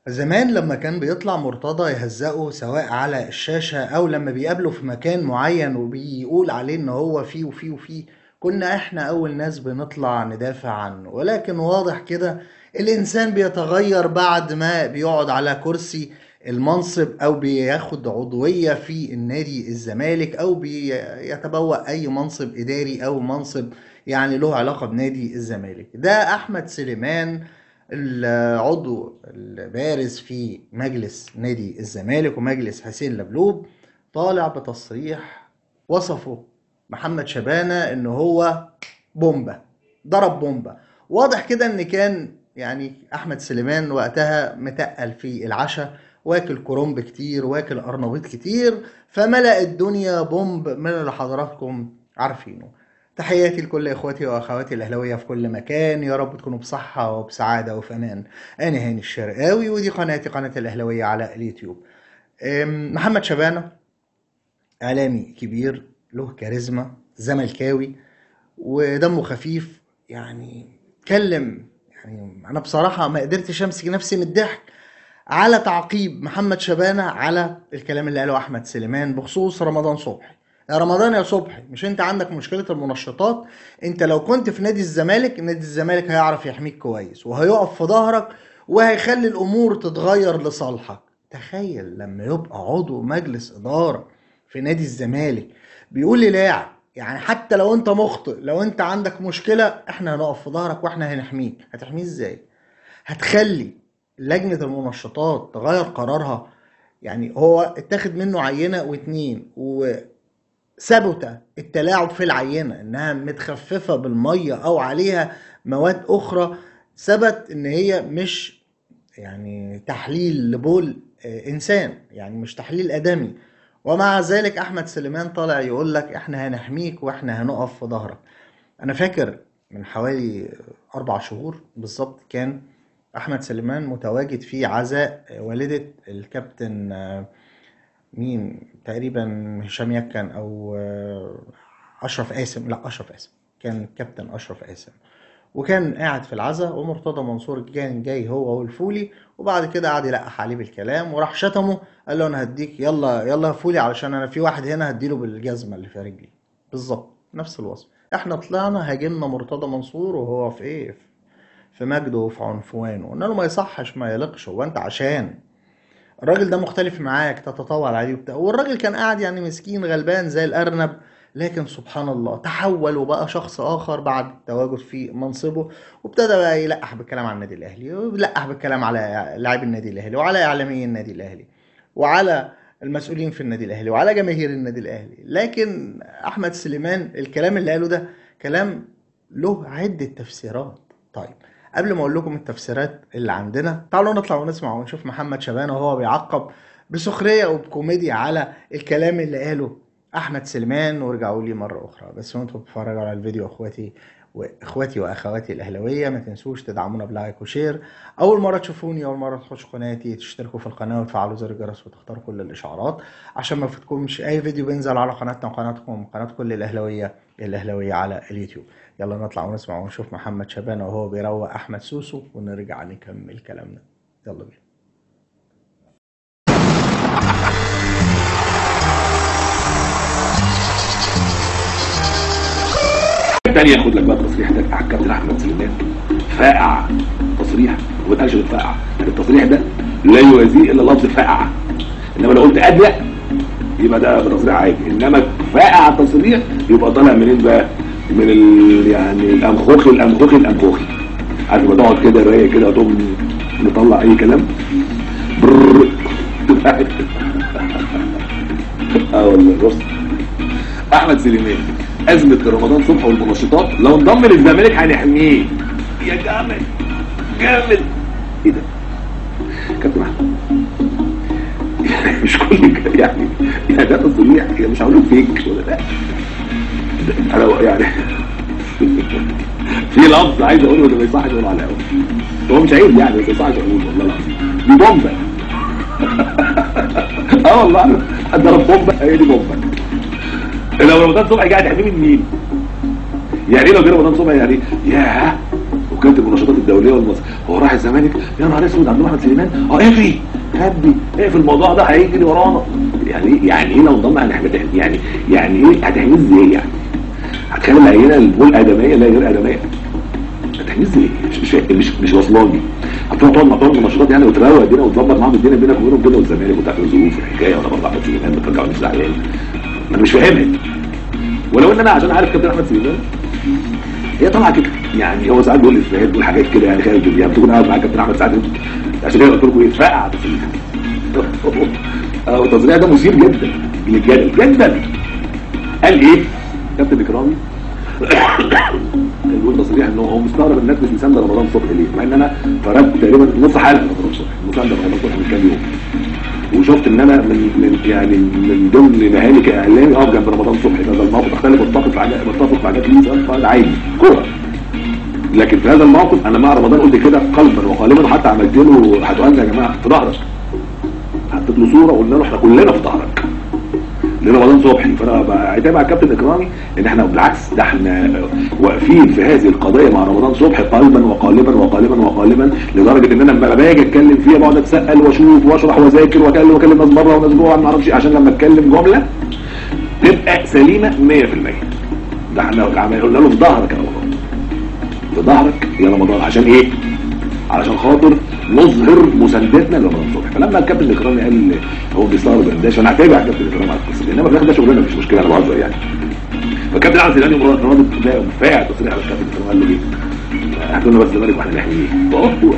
زمان لما كان بيطلع مرتضى يهزقه سواء على الشاشة أو لما بيقابله في مكان معين وبيقول عليه إن هو فيه وفيه وفيه كنا إحنا أول ناس بنطلع ندافع عنه ولكن واضح كده الإنسان بيتغير بعد ما بيقعد على كرسي المنصب أو بياخد عضوية في النادي الزمالك أو بيتبوأ أي منصب إداري أو منصب يعني له علاقة بنادي الزمالك ده أحمد سليمان العضو البارز في مجلس نادي الزمالك ومجلس حسين لبلوب طالع بتصريح وصفه محمد شبانة ان هو بومبا ضرب بومبا واضح كده ان كان يعني احمد سليمان وقتها متقل في العشاء واكل كرنب كتير واكل قرنبيط كتير فملأ الدنيا بومب من اللي حضراتكم عارفينه تحياتي لكل اخواتي واخواتي الاهلاويه في كل مكان يا رب تكونوا بصحه وبسعاده وفي امان انا هاني الشرقاوي ودي قناتي قناه الاهلاويه على اليوتيوب أم، محمد شبانه اعلامي كبير له كاريزما زملكاوي ودمه خفيف يعني اتكلم يعني انا بصراحه ما قدرتش امسك نفسي من الضحك على تعقيب محمد شبانه على الكلام اللي قاله احمد سليمان بخصوص رمضان صبحي يا رمضان يا صبحي مش انت عندك مشكله المنشطات انت لو كنت في نادي الزمالك نادي الزمالك هيعرف يحميك كويس وهيقف في ظهرك وهيخلي الامور تتغير لصالحك تخيل لما يبقى عضو مجلس اداره في نادي الزمالك بيقول لي لاعب يعني حتى لو انت مخطئ لو انت عندك مشكله احنا هنقف في ظهرك واحنا هنحميك هتحميه ازاي هتخلي لجنه المنشطات تغير قرارها يعني هو اتاخد منه عينه واتنين وثبت التلاعب في العينه انها متخففه بالميه او عليها مواد اخرى ثبت ان هي مش يعني تحليل لبول آه، انسان يعني مش تحليل ادمي ومع ذلك احمد سليمان طالع يقول لك احنا هنحميك واحنا هنقف في ظهرك انا فاكر من حوالي اربع شهور بالظبط كان احمد سليمان متواجد في عزاء والدة الكابتن آه، مين تقريبا هشام يكن او آه، اشرف قاسم لا اشرف قاسم كان كابتن اشرف قاسم وكان قاعد في العزاء ومرتضى منصور كان جاي هو والفولي وبعد كده قعد يلقح عليه بالكلام وراح شتمه قال له انا هديك يلا يلا يا فولي علشان انا في واحد هنا هديله بالجزمه اللي في رجلي بالظبط نفس الوصف احنا طلعنا هاجمنا مرتضى منصور وهو في ايه في مجده وفي عنفوانه قلنا له ما يصحش ما يليقش هو انت عشان الراجل ده مختلف معاك تتطاول عليه وبتاع والراجل كان قاعد يعني مسكين غلبان زي الارنب لكن سبحان الله تحول وبقى شخص اخر بعد التواجد في منصبه وابتدى بقى يلقح بالكلام على النادي الاهلي ويلقح بالكلام على لاعبي النادي الاهلي وعلى اعلامي النادي الاهلي وعلى المسؤولين في النادي الاهلي وعلى جماهير النادي الاهلي لكن احمد سليمان الكلام اللي قاله ده كلام له عدة تفسيرات طيب قبل ما اقول لكم التفسيرات اللي عندنا تعالوا نطلع ونسمع ونشوف محمد شبانه وهو بيعقب بسخريه وبكوميديا على الكلام اللي قاله احمد سليمان وارجعوا لي مره اخرى بس وانتم بتتفرجوا على الفيديو اخواتي واخواتي واخواتي الاهلاويه ما تنسوش تدعمونا بلايك وشير اول مره تشوفوني اول مره تخشوا قناتي تشتركوا في القناه وتفعلوا زر الجرس وتختاروا كل الاشعارات عشان ما يفوتكمش اي فيديو بينزل على قناتنا وقناتكم قناه كل الاهلاويه الاهلاويه على اليوتيوب يلا نطلع ونسمع ونشوف محمد شبانه وهو بيروق احمد سوسو ونرجع نكمل كلامنا يلا بينا الثاني ياخد لك بقى تصريح ده بتاع الكابتن احمد سليمان فاقع تصريح ما اتقالش غير فاقع التصريح ده لا يوازيه الا لفظ فاقع انما لو قلت اضيق يبقى ده تصريح عادي انما فاقع تصريح يبقى طالع منين بقى من ال يعني الانخوخي الانخوخي الانخوخي عارف ما تقعد كده رايق كده وتقوم مطلع اي كلام برر. اه والله بص احمد سليمان ازمه رمضان صبحي والمنشطات لو انضم للزمالك هنحميه يا جامد جامد ايه ده كابتن احمد يعني مش كل ك- يعني يعني ده تصريح يعني مش هقول فيك ولا لا ده- انا يعني في لفظ عايز اقوله ده ما يصحش اقوله على الهوا هو مش عيب يعني بس ما يصحش اقوله والله العظيم دي بومبه اه والله ضرب بومبه هي دي بومبه لو رمضان صبحي قاعد يحميه من مين؟ يعني ايه لو جه رمضان صبحي يعني ياه وكاتب النشاطات الدوليه والمصريه هو راح الزمالك يا نهار اسود عبد احمد سليمان اه اقفي خبي اقفي الموضوع ده هيجري ورانا يعني ايه يعني ايه لو انضم يعني هتحميه يعني يعني ايه هتحميه ازاي يعني هتخلي العينه البول ادميه لا غير ادميه هتحميه ازاي مش مش مش, مش واصلاني هتروح تقعد مع طول النشاطات يعني وتروق الدنيا وتظبط معاهم الدنيا بينك وبينهم كده والزمالك وتعمل ظروف الحكايه وانا برضه احمد سليمان بترجع مش زعلان انا مش فاهمها ولو ان انا عشان عارف كابتن احمد سليمان هي طالعه كده يعني هو ساعات بيقول افيهات بيقول حاجات كده يعني خارج يعني بتكون قاعد مع كابتن احمد ساعات عشان كده قلت لكم ايه فقع تصريح اه التصريح ده مثير جدا للجدل جدا قال ايه كابتن اكرامي بيقول تصريح انه هو مستغرب الناس مش مساند رمضان صبحي ليه مع ان انا فرقت تقريبا نص حلقه رمضان صبحي مساند رمضان صبحي من كام يوم وشفت ان انا من, من يعني من ضمن مهامي كاعلامي اقف جنب رمضان صبحي هذا الموقف اختلف متفق مع متفق مع حاجات ليه عادي كوره لكن في هذا الموقف انا مع رمضان قلت كده قلبا وقالبا حتى عملت له هتقول يا جماعه في ظهرك حطيت له صوره وقلنا له احنا كلنا في ظهرك لرمضان صبحي فانا بعتاب على الكابتن اكرامي ان احنا بالعكس ده احنا واقفين في هذه القضيه مع رمضان صبحي قلبا وقالبا وقالبا وقالبا لدرجه ان انا لما باجي اتكلم فيها بقعد اتسال واشوف واشرح واذاكر واكلم واكلم ناس بره وناس جوه ما اعرفش عشان لما اتكلم جمله تبقى سليمه 100% ده احنا قلنا له في ظهرك يا رمضان في ظهرك يا رمضان عشان ايه؟ علشان خاطر نظهر مساندتنا لرمضان صبحي فلما الكابتن الاكرامي قال هو بيستغرب القداش فانا هتابع الكابتن الاكرامي على القصه دي انما في الاخر ده شغلنا مفيش مشكله انا بهزر يعني فالكابتن احمد سيداني رد فاعل تصريح على الكابتن الاكرامي قال له ايه؟ هاتوا لنا بس الزمالك واحنا نحميه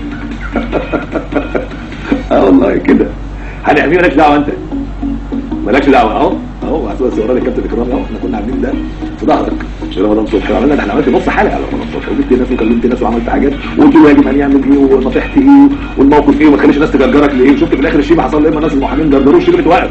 اه والله كده هنحميه مالكش دعوه انت مالكش دعوه اهو اهو هتبقى وراني الكابتن الاكرامي اهو احنا كنا عاملين ده في ظهرك في رمضان صبحي وعملنا ده احنا عملت نص حلقه على رمضان صبحي وجبت ناس وكلمت ناس وعملت حاجات وقلت له يجب ان يعمل ايه ونصيحتي ايه والموقف ايه وما تخليش الناس تجرجرك لايه وشفت في الاخر الشيبه حصل له ايه الناس المحامين جرجروه الشيبه اتوقف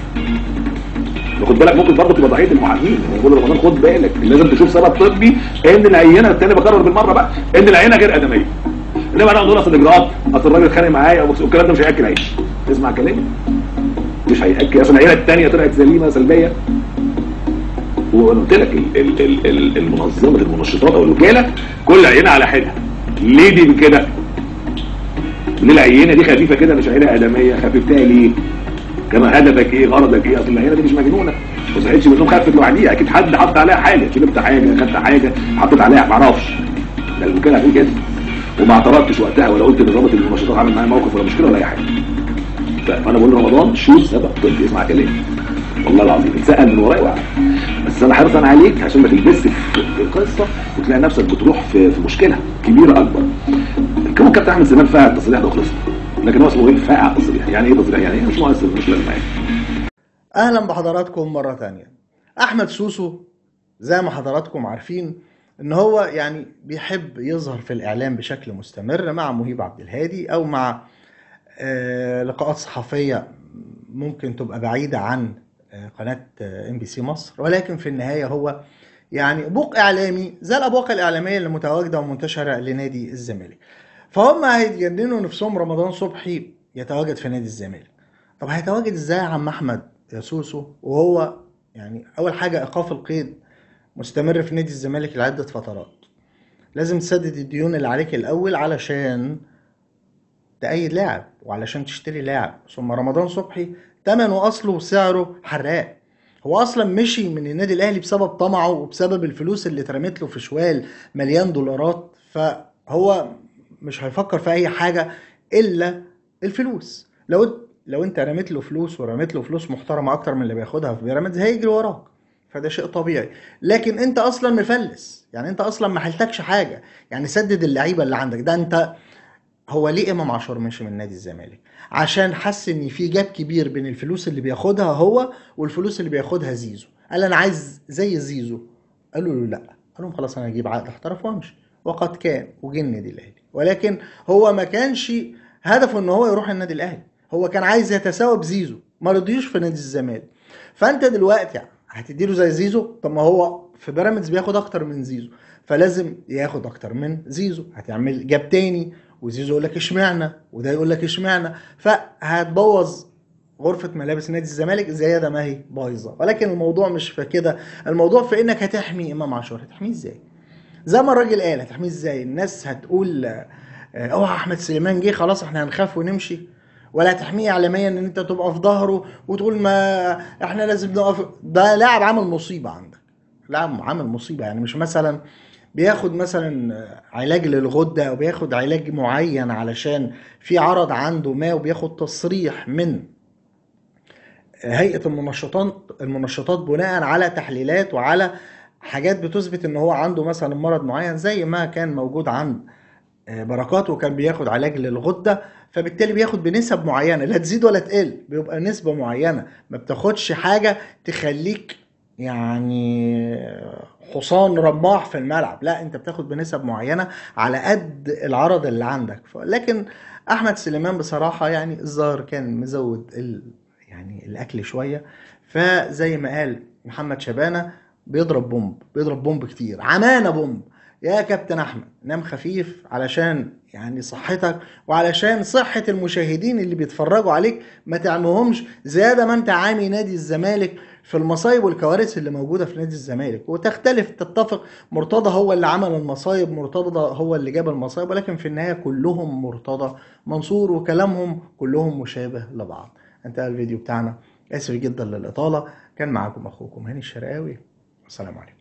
خد بالك ممكن برضه تبقى ضحيه المحامين يعني بقول رمضان خد بالك لازم تشوف سبب طبي ان العينه الثاني بكرر بالمره بقى ان العينه غير ادميه انما انا اقول اصل الاجراءات اصل الراجل اتخانق معايا والكلام ده مش هياكل عيش اسمع كلامي مش هياكل اصل العينه الثانيه طلعت سليمه سلبيه وانا قلت لك المنظمه المنشطات او الوكاله كل عينه على حده ليه دي كده ليه العينه دي خفيفه كده مش عينه ادميه خفيفتها ليه كما هدفك ايه غرضك ايه اصل العينه دي مش مجنونه ما صحيتش من النوم خفت لوحديها اكيد حد حط عليها حاجه شربت حاجه خدت حاجه حطيت عليها ما اعرفش ده الوكاله هتقول كده وما اعترضتش وقتها ولا قلت ان ضابط المنشطات عامل معايا موقف ولا مشكله ولا اي حاجه فانا بقول لرمضان شو سبب طبي اسمع كلامي والله العظيم اتسال من ورايا وعلا بس انا حريص انا عليك عشان ما تلبسش في القصه وتلاقي نفسك بتروح في, في مشكله كبيره اكبر كمان كابتن احمد سليمان فاعل التصريح ده وخلصنا لكن هو اسمه ايه فاعل تصريح يعني ايه تصريح يعني ايه مش مؤثر مش لازم يعني اهلا بحضراتكم مره ثانيه احمد سوسو زي ما حضراتكم عارفين ان هو يعني بيحب يظهر في الاعلام بشكل مستمر مع مهيب عبد الهادي او مع آه لقاءات صحفيه ممكن تبقى بعيده عن قناة ام بي سي مصر ولكن في النهاية هو يعني بوق إعلامي زي الأبواق الإعلامية اللي متواجدة ومنتشرة لنادي الزمالك فهم هيتجننوا نفسهم رمضان صبحي يتواجد في نادي الزمالك طب هيتواجد ازاي يا عم أحمد يا سوسو وهو يعني أول حاجة إيقاف القيد مستمر في نادي الزمالك لعدة فترات لازم تسدد الديون اللي عليك الأول علشان تأيد لاعب وعلشان تشتري لاعب ثم رمضان صبحي ثمنه اصله وسعره حراق هو اصلا مشي من النادي الاهلي بسبب طمعه وبسبب الفلوس اللي اترمت له في شوال مليان دولارات فهو مش هيفكر في اي حاجه الا الفلوس لو لو انت رميت له فلوس ورميت له فلوس محترمه اكتر من اللي بياخدها في بيراميدز هيجري وراك فده شيء طبيعي لكن انت اصلا مفلس يعني انت اصلا ما حلتكش حاجه يعني سدد اللعيبه اللي عندك ده انت هو ليه امام عاشور مشي من نادي الزمالك عشان حس ان في جاب كبير بين الفلوس اللي بياخدها هو والفلوس اللي بياخدها زيزو قال انا عايز زي زيزو قالوا له لا قال لهم خلاص انا هجيب عقد احتراف وامشي وقد كان وجه النادي الاهلي ولكن هو ما كانش هدفه ان هو يروح النادي الاهلي هو كان عايز يتساوى بزيزو ما رضيوش في نادي الزمالك فانت دلوقتي هتديله زي زيزو طب ما هو في بيراميدز بياخد اكتر من زيزو فلازم ياخد اكتر من زيزو هتعمل جاب تاني وزيزو يقول لك اشمعنى وده يقول لك اشمعنى فهتبوظ غرفة ملابس نادي الزمالك زيادة ما هي بايظة ولكن الموضوع مش في كده الموضوع في انك هتحمي امام عاشور هتحميه ازاي زي ما الراجل قال هتحميه ازاي الناس هتقول آه، اوعى احمد سليمان جه خلاص احنا هنخاف ونمشي ولا تحميه اعلاميا ان انت تبقى في ظهره وتقول ما احنا لازم نقف ده لاعب عامل مصيبه عندك لاعب عامل مصيبه يعني مش مثلا بياخد مثلا علاج للغده او بياخد علاج معين علشان في عرض عنده ما وبياخد تصريح من هيئه المنشطات المنشطات بناء على تحليلات وعلى حاجات بتثبت ان هو عنده مثلا مرض معين زي ما كان موجود عند آه، بركات وكان بياخد علاج للغده فبالتالي بياخد بنسب معينه لا تزيد ولا تقل بيبقى نسبه معينه ما بتاخدش حاجه تخليك يعني حصان رماح في الملعب لا انت بتاخد بنسب معينه على قد العرض اللي عندك ف- لكن احمد سليمان بصراحه يعني الظاهر كان مزود ال يعني الاكل شويه فزي ما قال محمد شبانه بيضرب بومب بيضرب بومب كتير عمانه بومب يا كابتن احمد نام خفيف علشان يعني صحتك وعلشان صحة المشاهدين اللي بيتفرجوا عليك ما تعمهمش زيادة ما انت عامي نادي الزمالك في المصايب والكوارث اللي موجودة في نادي الزمالك وتختلف تتفق مرتضى هو اللي عمل المصايب مرتضى هو اللي جاب المصايب ولكن في النهاية كلهم مرتضى منصور وكلامهم كلهم مشابه لبعض انتهى الفيديو بتاعنا اسف جدا للإطالة كان معاكم أخوكم هاني الشرقاوي والسلام عليكم